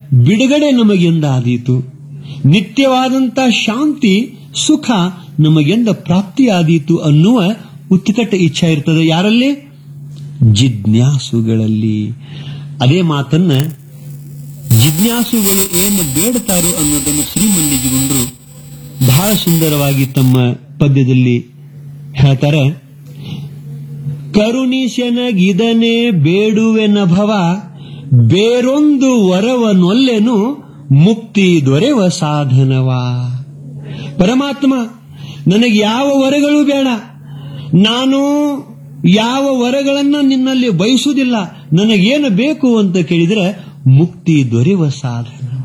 ಬಿಡುಗಡೆ ನಮಗೆಂದಾದೀತು ನಿತ್ಯವಾದಂತ ಶಾಂತಿ ಸುಖ ನಮಗೆಂದ ಪ್ರಾಪ್ತಿಯಾದೀತು ಅನ್ನುವ ಉತ್ಕಟ ಇಚ್ಛೆ ಇರ್ತದೆ ಯಾರಲ್ಲಿ ಜಿಜ್ಞಾಸುಗಳಲ್ಲಿ ಅದೇ ಮಾತನ್ನ ಜಿಜ್ಞಾಸುಗಳು ಏನು ಬೇಡ್ತಾರೋ ಅನ್ನೋದನ್ನು ಶ್ರೀಮಲ್ಲಿಜಿಗುಂಡ್ರು ಬಹಳ ಸುಂದರವಾಗಿ ತಮ್ಮ ಪದ್ಯದಲ್ಲಿ ಹೇಳ್ತಾರೆ ಕರುಣಿಶನಗಿದನೆ ಬೇಡುವೆನ ಭವ ಬೇರೊಂದು ವರವನೊಲ್ಲೆನು ಮುಕ್ತಿ ದೊರೆವ ಸಾಧನವಾ ಪರಮಾತ್ಮ ನನಗೆ ಯಾವ ವರಗಳು ಬೇಡ ನಾನು ಯಾವ ವರಗಳನ್ನ ನಿನ್ನಲ್ಲಿ ಬಯಸುವುದಿಲ್ಲ ನನಗೇನು ಬೇಕು ಅಂತ ಕೇಳಿದ್ರೆ ಮುಕ್ತಿ ದೊರೆವ ಸಾಧನವ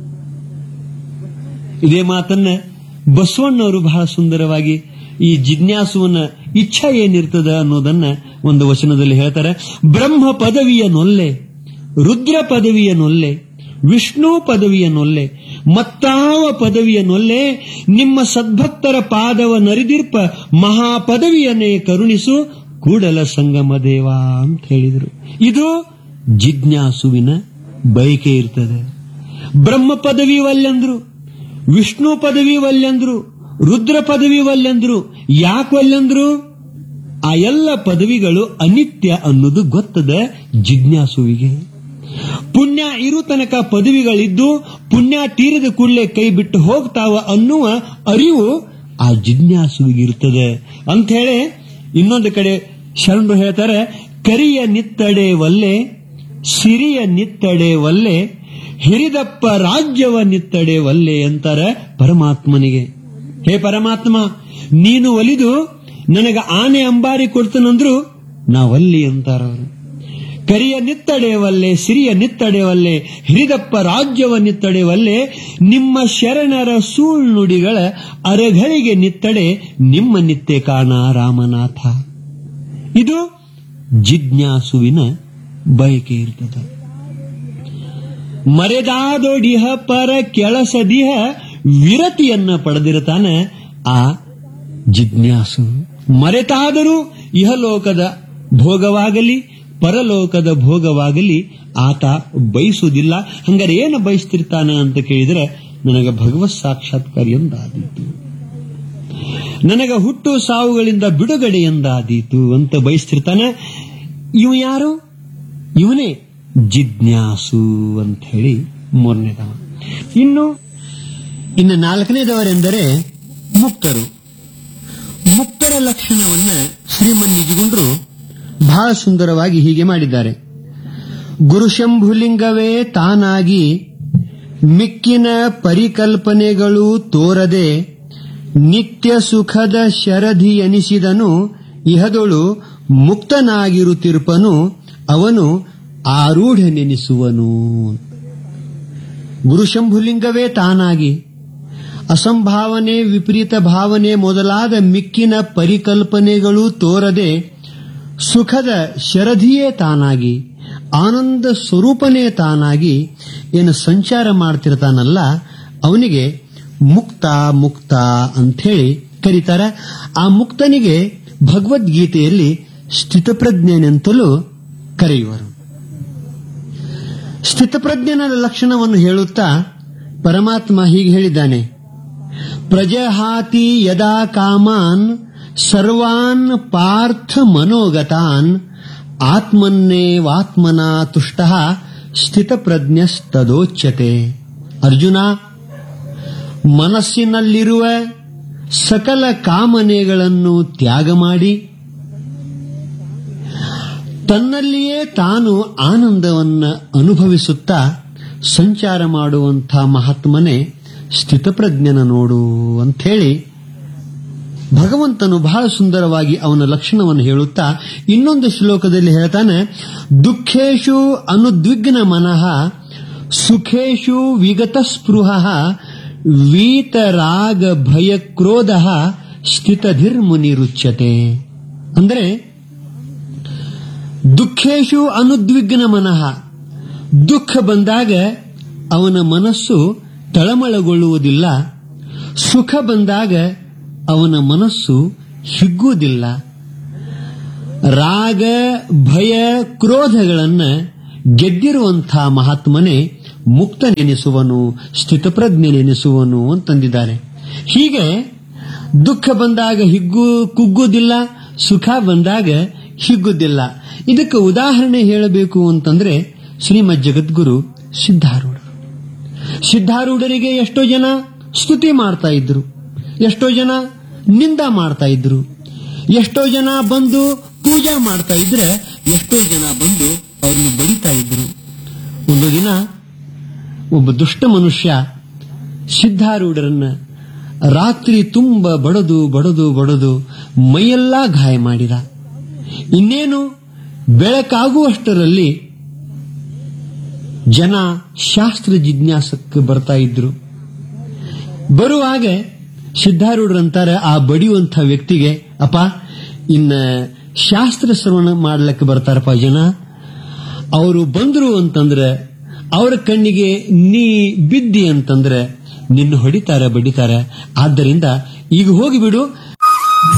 ಇದೇ ಮಾತನ್ನ ಬಸವಣ್ಣವರು ಬಹಳ ಸುಂದರವಾಗಿ ಈ ಜಿಜ್ಞಾಸುವನ ಇಚ್ಛಾ ಏನಿರ್ತದ ಅನ್ನೋದನ್ನ ಒಂದು ವಚನದಲ್ಲಿ ಹೇಳ್ತಾರೆ ಬ್ರಹ್ಮ ಪದವಿಯ ನೊಲ್ಲೆ ರುದ್ರ ಪದವಿಯ ನೊಲ್ಲೆ ವಿಷ್ಣು ಪದವಿಯ ನೊಲ್ಲೆ ಮತ್ತಾವ ಪದವಿಯ ನೊಲ್ಲೆ ನಿಮ್ಮ ಸದ್ಭಕ್ತರ ಪಾದವ ನರಿದಿರ್ಪ ಮಹಾಪದವಿಯನ್ನೇ ಕರುಣಿಸು ಕೂಡಲ ಸಂಗಮ ದೇವ ಅಂತ ಹೇಳಿದರು ಇದು ಜಿಜ್ಞಾಸುವಿನ ಬಯಕೆ ಇರ್ತದೆ ಬ್ರಹ್ಮ ಪದವಿ ವಲ್ಯಂದ್ರು ವಿಷ್ಣು ಪದವಿ ವಲ್ಯಂದ್ರು ರುದ್ರ ಪದವಿ ವಲ್ಯಂದ್ರು ಯಾಕೆ ವಲ್ಯಂದ್ರು ಆ ಎಲ್ಲ ಪದವಿಗಳು ಅನಿತ್ಯ ಅನ್ನೋದು ಗೊತ್ತದ ಜಿಜ್ಞಾಸುವಿಗೆ ಪುಣ್ಯ ಇರು ತನಕ ಪದವಿಗಳಿದ್ದು ಪುಣ್ಯ ತೀರದ ಕೂಡಲೇ ಕೈ ಬಿಟ್ಟು ಹೋಗ್ತಾವ ಅನ್ನುವ ಅರಿವು ಆ ಜಿಜ್ಞಾಸುವಿಗೆ ಇರ್ತದೆ ಅಂತ ಹೇಳಿ ಇನ್ನೊಂದು ಕಡೆ ಶರಣರು ಹೇಳ್ತಾರೆ ಕರಿಯ ನಿತ್ತಡೆ ವಲ್ಲೆ ಸಿರಿಯ ನಿತ್ತಡೆ ವಲ್ಲೆ ಹಿರಿದಪ್ಪ ರಾಜ್ಯವ ನಿತ್ತಡೆ ವಲ್ಲೆ ಅಂತಾರೆ ಪರಮಾತ್ಮನಿಗೆ ಹೇ ಪರಮಾತ್ಮ ನೀನು ಒಲಿದು ನನಗ ಆನೆ ಅಂಬಾರಿ ಕೊಡ್ತನಂದ್ರು ನಾವಲ್ಲಿ ಅಂತಾರವರು ಕರಿಯ ನಿತ್ತಡೆಯವಲ್ಲೆ ಸಿರಿಯ ನಿತ್ತಡೆವಲ್ಲೆ ಹಿರಿದಪ್ಪ ರಾಜ್ಯವ ನಿತ್ತಡೆವಲ್ಲೆ ನಿಮ್ಮ ಶರಣರ ಸುಳ್ನುಡಿಗಳ ಅರಗಳಿಗೆ ನಿತ್ತಡೆ ನಿಮ್ಮ ನಿತ್ಯ ಕಾಣ ರಾಮನಾಥ ಇದು ಜಿಜ್ಞಾಸುವಿನ ಬಯಕೆ ಇರ್ತದೆ ಮರೆದಾದೊಡಿಹ ಪರ ಕೆಳಸದಿಹ ವಿರತಿಯನ್ನ ಪಡೆದಿರುತ್ತಾನೆ ಆ ಜಿಜ್ಞಾಸು ಮರೆತಾದರೂ ಇಹಲೋಕದ ಭೋಗವಾಗಲಿ ಪರಲೋಕದ ಭೋಗವಾಗಲಿ ಆತ ಬಯಸುವುದಿಲ್ಲ ಹಂಗಾರೆ ಏನು ಬಯಸ್ತಿರ್ತಾನೆ ಅಂತ ಕೇಳಿದ್ರೆ ನನಗೆ ಭಗವತ್ ಸಾಕ್ಷಾತ್ಕಾರ ಎಂದಾದೀತು ನನಗೆ ಹುಟ್ಟು ಸಾವುಗಳಿಂದ ಬಿಡುಗಡೆ ಎಂದಾದೀತು ಅಂತ ಬಯಸ್ತಿರ್ತಾನೆ ಇವ ಯಾರು ಇವನೇ ಜಿಜ್ಞಾಸು ಅಂತ ಹೇಳಿ ಮೂರನೇದವ ಇನ್ನು ಇನ್ನು ನಾಲ್ಕನೇದವರೆಂದರೆ ಮುಕ್ತರು ಮುಕ್ತರ ಲಕ್ಷಣವನ್ನ ಶ್ರೀಮನ್ನಿಜಿಗುಂಡ್ರು ಬಹಳ ಸುಂದರವಾಗಿ ಹೀಗೆ ಮಾಡಿದ್ದಾರೆ ಗುರುಶಂಭುಲಿಂಗವೇ ತಾನಾಗಿ ಮಿಕ್ಕಿನ ಪರಿಕಲ್ಪನೆಗಳು ತೋರದೆ ನಿತ್ಯ ಸುಖದ ಶರಧಿ ಎನಿಸಿದನು ಇಹದೊಳು ಮುಕ್ತನಾಗಿರುತ್ತಿರುಪನು ಅವನು ಆರೂಢನೆನಿಸುವನು ಗುರುಶಂಭುಲಿಂಗವೇ ತಾನಾಗಿ ಅಸಂಭಾವನೆ ವಿಪರೀತ ಭಾವನೆ ಮೊದಲಾದ ಮಿಕ್ಕಿನ ಪರಿಕಲ್ಪನೆಗಳು ತೋರದೆ ಸುಖದ ಶರಧಿಯೇ ತಾನಾಗಿ ಆನಂದ ಸ್ವರೂಪನೇ ತಾನಾಗಿ ಏನು ಸಂಚಾರ ಮಾಡ್ತಿರ್ತಾನಲ್ಲ ಅವನಿಗೆ ಮುಕ್ತ ಮುಕ್ತ ಅಂಥೇಳಿ ಕರೀತಾರೆ ಆ ಮುಕ್ತನಿಗೆ ಭಗವದ್ಗೀತೆಯಲ್ಲಿ ಸ್ಥಿತಪ್ರಜ್ಞನೆಂತಲೂ ಕರೆಯುವರು ಸ್ಥಿತಪ್ರಜ್ಞನ ಲಕ್ಷಣವನ್ನು ಹೇಳುತ್ತಾ ಪರಮಾತ್ಮ ಹೀಗೆ ಹೇಳಿದ್ದಾನೆ ಪ್ರಜಹಾತಿ ಯದಾ ಕಾಮಾನ್ ಸರ್ವಾನ್ ಪಾರ್ಥ ಮನೋಗತಾನ್ ಆತ್ಮನ್ನೇವಾತ್ಮನ ತುಷ್ಟ ಸ್ಥಿತಪ್ರಜ್ಞಸ್ತದೋಚ್ಯತೆ ಅರ್ಜುನ ಮನಸ್ಸಿನಲ್ಲಿರುವ ಸಕಲ ಕಾಮನೆಗಳನ್ನು ತ್ಯಾಗ ಮಾಡಿ ತನ್ನಲ್ಲಿಯೇ ತಾನು ಆನಂದವನ್ನ ಅನುಭವಿಸುತ್ತಾ ಸಂಚಾರ ಮಾಡುವಂಥ ಮಹಾತ್ಮನೇ ಸ್ಥಿತಪ್ರಜ್ಞನ ನೋಡು ಅಂಥೇಳಿ ಭಗವಂತನು ಬಹಳ ಸುಂದರವಾಗಿ ಅವನ ಲಕ್ಷಣವನ್ನು ಹೇಳುತ್ತಾ ಇನ್ನೊಂದು ಶ್ಲೋಕದಲ್ಲಿ ಹೇಳ್ತಾನೆ ದುಃಖೇಶು ಅನುದ್ವಿಗ್ನ ಮನಃ ಸುಖೇಶು ವಿಗತ ಸ್ಪೃಹ ವೀತರಾಗ ಭಯ ಕ್ರೋಧ ಸ್ಥಿತಧಿರ್ಮುನಿರುಚ್ಯತೆ ಅಂದರೆ ದುಃಖೇಶು ಅನುದ್ವಿಗ್ನ ಮನಃ ದುಃಖ ಬಂದಾಗ ಅವನ ಮನಸ್ಸು ತಳಮಳಗೊಳ್ಳುವುದಿಲ್ಲ ಸುಖ ಬಂದಾಗ ಅವನ ಮನಸ್ಸು ಹಿಗ್ಗುವುದಿಲ್ಲ ರಾಗ ಭಯ ಕ್ರೋಧಗಳನ್ನ ಗೆದ್ದಿರುವಂಥ ಮಹಾತ್ಮನೇ ಮುಕ್ತನೆನಿಸುವನು ಸ್ಥಿತಪ್ರಜ್ಞನೆನಿಸುವನು ಅಂತಂದಿದ್ದಾರೆ ಹೀಗೆ ದುಃಖ ಬಂದಾಗ ಹಿಗ್ಗು ಕುಗ್ಗುವುದಿಲ್ಲ ಸುಖ ಬಂದಾಗ ಹಿಗ್ಗುವುದಿಲ್ಲ ಇದಕ್ಕೆ ಉದಾಹರಣೆ ಹೇಳಬೇಕು ಅಂತಂದ್ರೆ ಶ್ರೀಮದ್ ಜಗದ್ಗುರು ಸಿದ್ಧಾರೂಢ ಸಿದ್ಧಾರೂಢರಿಗೆ ಎಷ್ಟೋ ಜನ ಸ್ತುತಿ ಮಾಡ್ತಾ ಇದ್ರು ಎಷ್ಟೋ ಜನ ನಿಂದ ಮಾಡ್ತಾ ಇದ್ರು ಎಷ್ಟೋ ಜನ ಬಂದು ಪೂಜೆ ಮಾಡ್ತಾ ಇದ್ರೆ ಎಷ್ಟೋ ಜನ ಬಂದು ಅವ್ರನ್ನ ಬಡಿತಾ ಇದ್ರು ಒಂದು ದಿನ ಒಬ್ಬ ದುಷ್ಟ ಮನುಷ್ಯ ಸಿದ್ಧಾರೂಢರನ್ನ ರಾತ್ರಿ ತುಂಬ ಬಡದು ಬಡದು ಬಡದು ಮೈಯೆಲ್ಲ ಗಾಯ ಮಾಡಿದ ಇನ್ನೇನು ಬೆಳಕಾಗುವಷ್ಟರಲ್ಲಿ ಜನ ಶಾಸ್ತ್ರ ಜಿಜ್ಞಾಸಕ್ಕೆ ಬರ್ತಾ ಇದ್ರು ಬರುವಾಗ ಸಿದ್ಧಾರೂಢರಂತಾರೆ ಆ ಬಡಿಯುವಂಥ ವ್ಯಕ್ತಿಗೆ ಅಪ್ಪ ಇನ್ನ ಶಾಸ್ತ್ರ ಶ್ರವಣ ಮಾಡ್ಲಿಕ್ಕೆ ಬರ್ತಾರಪ್ಪ ಜನ ಅವರು ಬಂದ್ರು ಅಂತಂದ್ರೆ ಅವರ ಕಣ್ಣಿಗೆ ನೀ ಬಿದ್ದಿ ಅಂತಂದ್ರೆ ನಿನ್ನ ಹೊಡಿತಾರೆ ಬಡಿತಾರೆ ಆದ್ದರಿಂದ ಈಗ ಹೋಗಿಬಿಡು